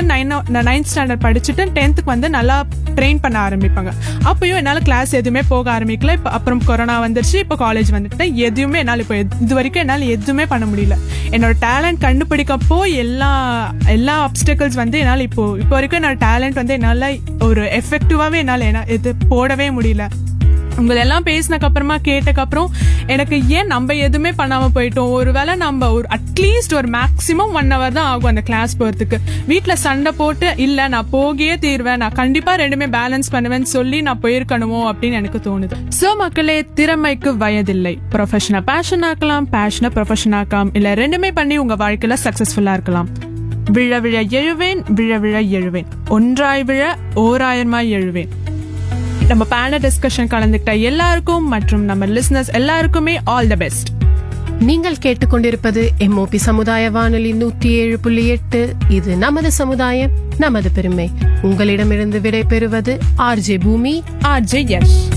nine ninth standard படிச்சுட்டு டென்த்துக்கு வந்து நல்லா ட்ரெயின் பண்ண ஆரம்பிப்பாங்க அப்பயும் என்னால் கிளாஸ் எதுவுமே போக ஆரம்பிக்கல இப்போ அப்புறம் கொரோனா வந்துருச்சு இப்போ காலேஜ் வந்துட்டேன் எதுவுமே என்னால் இப்போ எது- இது வரைக்கும் என்னால் எதுவுமே பண்ண முடியல என்னோட டேலண்ட் கண்டுபிடிக்கப்போ எல்லா எல்லா அப்டிக்கல்ஸ் வந்து என்னால் இப்போ இப்போ வரைக்கும் என்னோட டேலண்ட் வந்து என்னால் ஒரு எஃபெக்டிவாகவே என்னால் என்ன இது போடவே முடியல உங்களை எல்லாம் பேசினக்கு அப்புறமா கேட்டக்கு அப்புறம் எனக்கு ஏன் நம்ம எதுவுமே பண்ணாம போயிட்டோம் ஒருவேளை நம்ம ஒரு அட்லீஸ்ட் ஒரு மேக்ஸிமம் ஒன் ஹவர் தான் ஆகும் அந்த கிளாஸ் போறதுக்கு வீட்ல சண்டை போட்டு இல்ல நான் போகியே தீர்வேன் நான் கண்டிப்பா ரெண்டுமே பேலன்ஸ் பண்ணுவேன்னு சொல்லி நான் போயிருக்கணுமோ அப்படின்னு எனக்கு தோணுது சோ மக்களே திறமைக்கு வயதில்லை ப்ரொஃபஷனை பேஷன் ஆக்கலாம் பேஷனை ப்ரொஃபஷன் ஆக்கலாம் இல்ல ரெண்டுமே பண்ணி உங்க வாழ்க்கையில சக்சஸ்ஃபுல்லா இருக்கலாம் விழ விழ எழுவேன் விழ விழ எழுவேன் ஒன்றாய் விழ ஓராயிரமாய் எழுவேன் நம்ம பேனல் டிஸ்கஷன் கலந்துக்கிட்ட எல்லாருக்கும் மற்றும் நம்ம லிசனர்ஸ் எல்லாருக்குமே ஆல் தி பெஸ்ட் நீங்கள் கேட்டுக்கொண்டிருப்பது எம்ஓபி சமுதாய வானொலி நூற்றி ஏழு புள்ளி எட்டு இது நமது சமுதாயம் நமது பெருமை உங்களிடமிருந்து விடை பெறுவது ஆர்ஜே பூமி ஆர்ஜே யஷ்